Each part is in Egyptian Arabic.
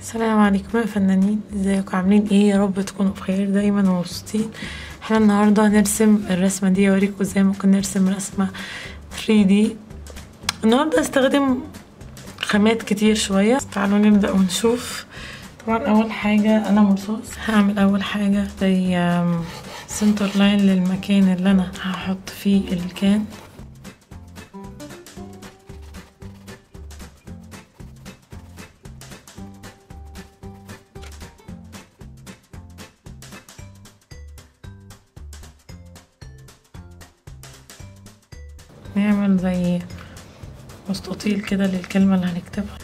السلام عليكم يا فنانين ازيكم عاملين ايه يا رب تكونوا بخير دايما ومبسوطين احنا النهارده هنرسم الرسمه دي اوريكم ازاي ممكن نرسم رسمه 3D النهارده هستخدم خامات كتير شويه تعالوا نبدا ونشوف طبعا اول حاجه قلم رصاص هعمل اول حاجه زي سنتر لاين للمكان اللي انا هحط فيه الكان نعمل زي مستطيل كده للكلمة اللي هنكتبها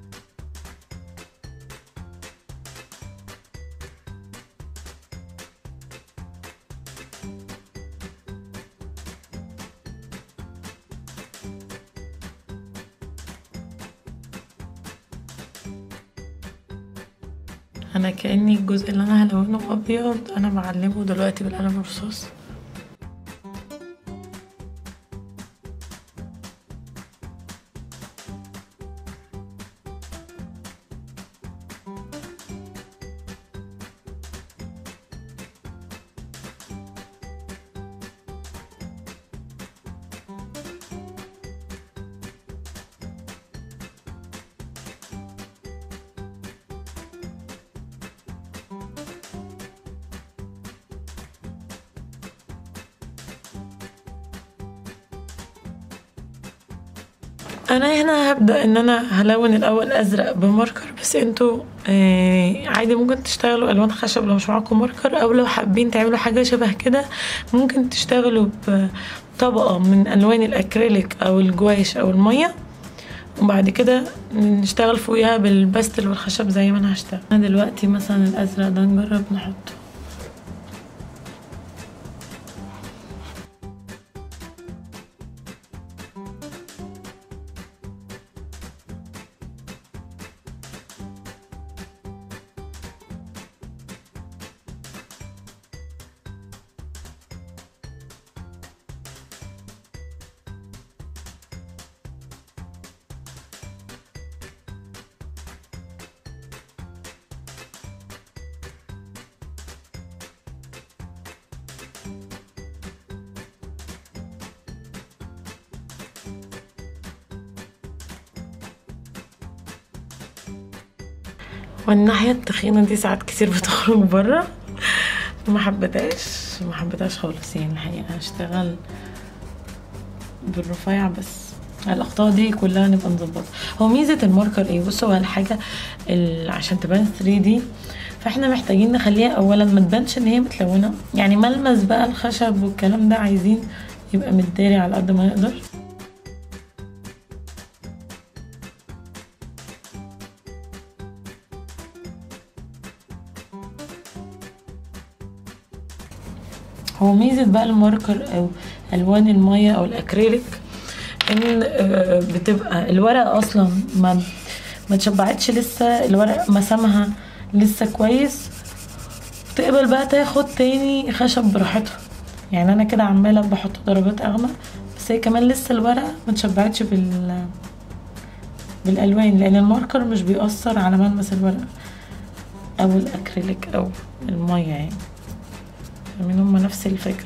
انا كاني الجزء اللي انا هلونه ابيض انا بعلمه دلوقتي بالقلم الرصاص انا هنا هبدا ان انا هلون الاول ازرق بماركر بس انتوا آه عادي ممكن تشتغلوا الوان خشب لو مش معاكم ماركر او لو حابين تعملوا حاجه شبه كده ممكن تشتغلوا بطبقه من الوان الاكريليك او الجواش او الميه وبعد كده نشتغل فوقيها بالبستل والخشب زي ما انا هشتغل انا دلوقتي مثلا الازرق ده نجرب نحطه والناحية التخينة دي ساعات كتير بتخرج برا ما حبيتهاش ما حبيتهاش خالص يعني الحقيقة هشتغل بالرفيع بس الاخطاء دي كلها نبقى نظبطها هو ميزه الماركر ايه بصوا هو الحاجه عشان تبان 3 دي فاحنا محتاجين نخليها اولا ما تبانش ان هي متلونه يعني ملمس بقى الخشب والكلام ده عايزين يبقى متداري على قد ما نقدر هو ميزه بقى الماركر او الوان الميه او الاكريليك ان بتبقى الورقه اصلا ما ما اتشبعتش لسه الورق مسامها لسه كويس تقبل بقى تاخد تاني خشب براحتها يعني انا كده عماله بحط درجات اغمق بس هي كمان لسه الورقه ما اتشبعتش بال بالالوان لان الماركر مش بيأثر على ملمس الورقه او الاكريليك او الميه يعني فاهمين هما نفس الفكره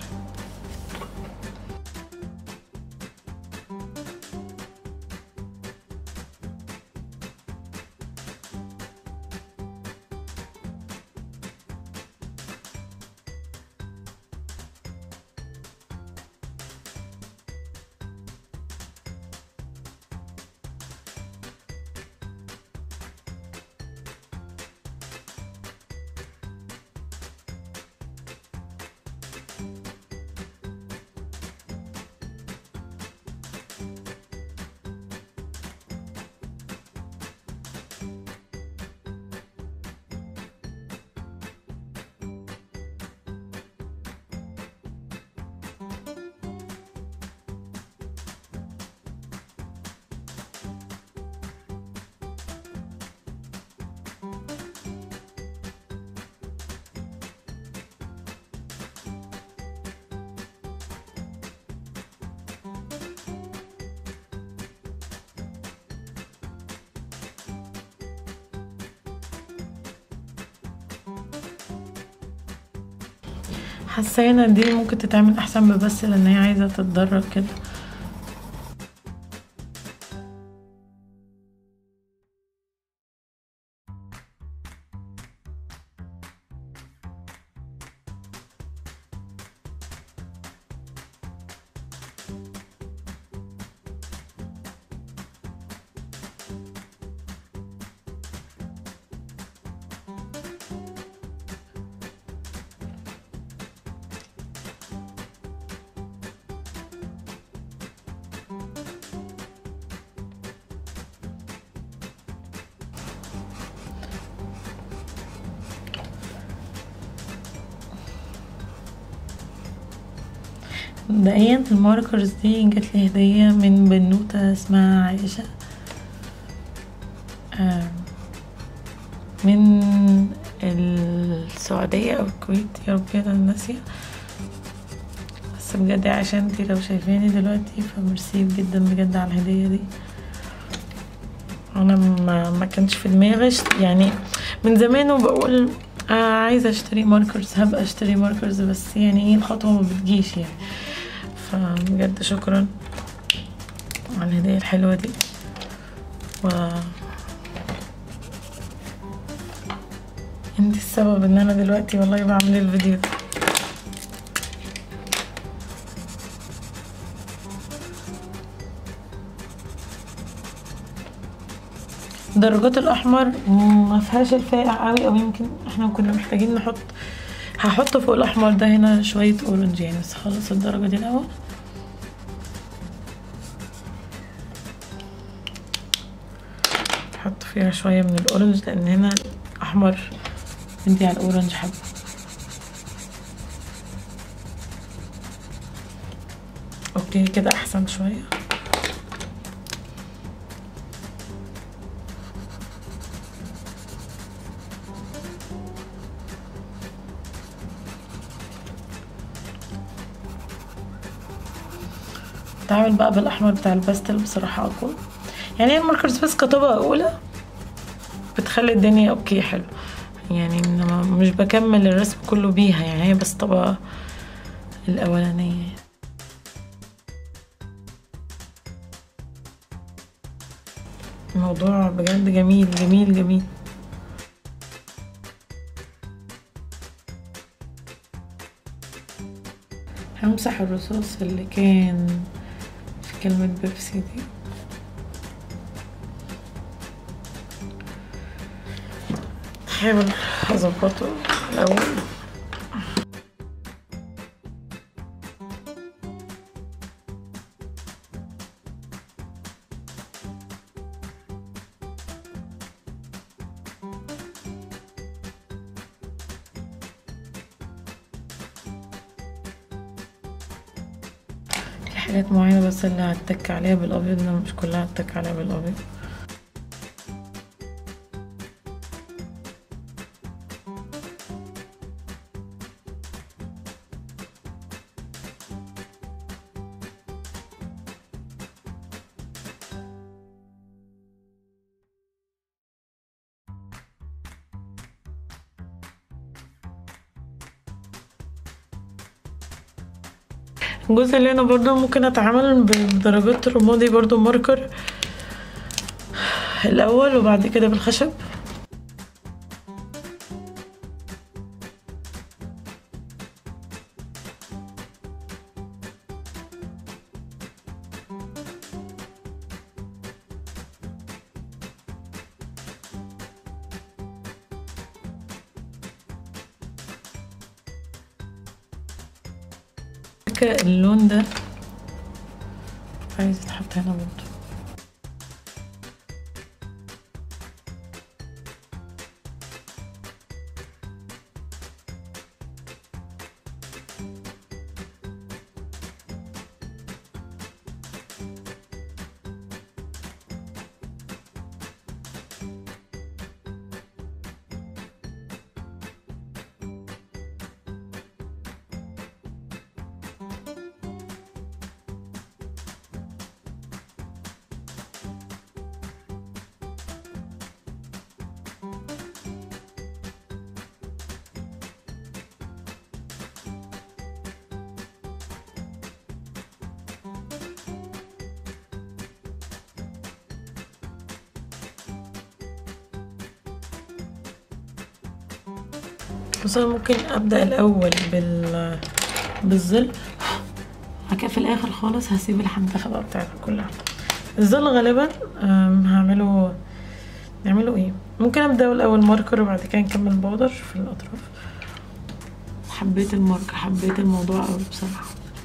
حاسه هنا دي ممكن تتعمل احسن بس لان هي عايزه تتدرج كده مبدئيا الماركرز دي جات لي هدية من بنوتة اسمها عائشة آم، من السعودية أو الكويت يا ربي أنا ناسية بس بجد يا عشان انتي لو شايفاني دلوقتي فميرسي جدا بجد على الهدية دي انا ما, ما كانش في دماغي اشت- يعني من زمان وبقول آه عايزه اشتري ماركرز هبقى اشتري ماركرز بس يعني ايه الخطوه ما بتجيش يعني فبجد شكرا على الهديه الحلوه دي و انت السبب ان انا دلوقتي والله بعمل الفيديو ده درجات الاحمر ما فيهاش الفاقع قوي او يمكن احنا كنا محتاجين نحط هحط فوق الاحمر ده هنا شويه اورنج يعني بس خلص الدرجه دي الاول احط فيها شويه من الاورنج لان هنا الاحمر بدي على الاورنج حبه اوكي كده احسن شويه تعامل بقى بالاحمر بتاع الباستل بصراحه اقوى يعني هي الماركرز بس كطبقه اولى بتخلي الدنيا اوكي حلو يعني انما مش بكمل الرسم كله بيها يعني هي بس طبقه الاولانيه الموضوع بجد جميل جميل جميل همسح الرصاص اللي كان في كلمة بيبسي دي احاول اظبطه الاول في حاجات معينة بس اللي هتك عليها بالأبيض إنما مش كلها هتك عليها بالأبيض الجزء اللي انا برضو ممكن اتعامل بدرجات الرمادي برضو ماركر الاول وبعد كده بالخشب فكرة اللون ده عايز يتحط هنا برضو بس انا ممكن ابدا الاول بال بالظل بعد كده في الاخر خالص هسيب الحنتفه بقى بتاعتها كلها الظل غالبا أم، هعمله نعمله ايه ممكن ابدا الاول ماركر وبعد كده نكمل بودر في الاطراف حبيت الماركر حبيت الموضوع قوي بصراحه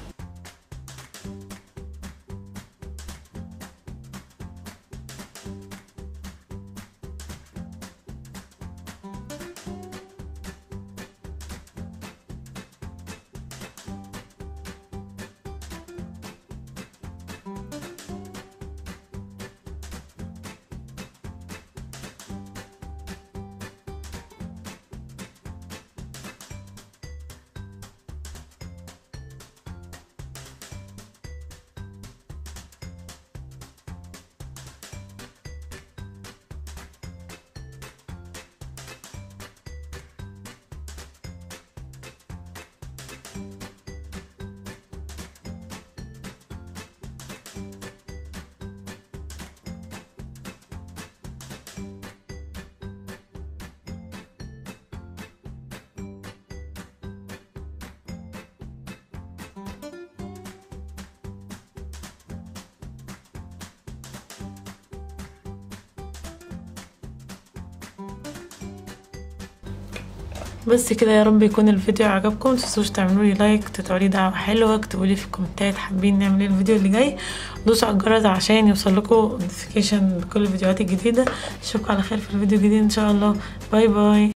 بس كده يا رب يكون الفيديو عجبكم متنسوش تعملوا لي لايك تدعوا لي دعوه حلوه اكتبوا لي في الكومنتات حابين نعمل ايه الفيديو اللي جاي دوسوا على الجرس عشان يوصل لكم نوتيفيكيشن لكل الفيديوهات الجديده اشوفكم على خير في الفيديو الجديد ان شاء الله باي باي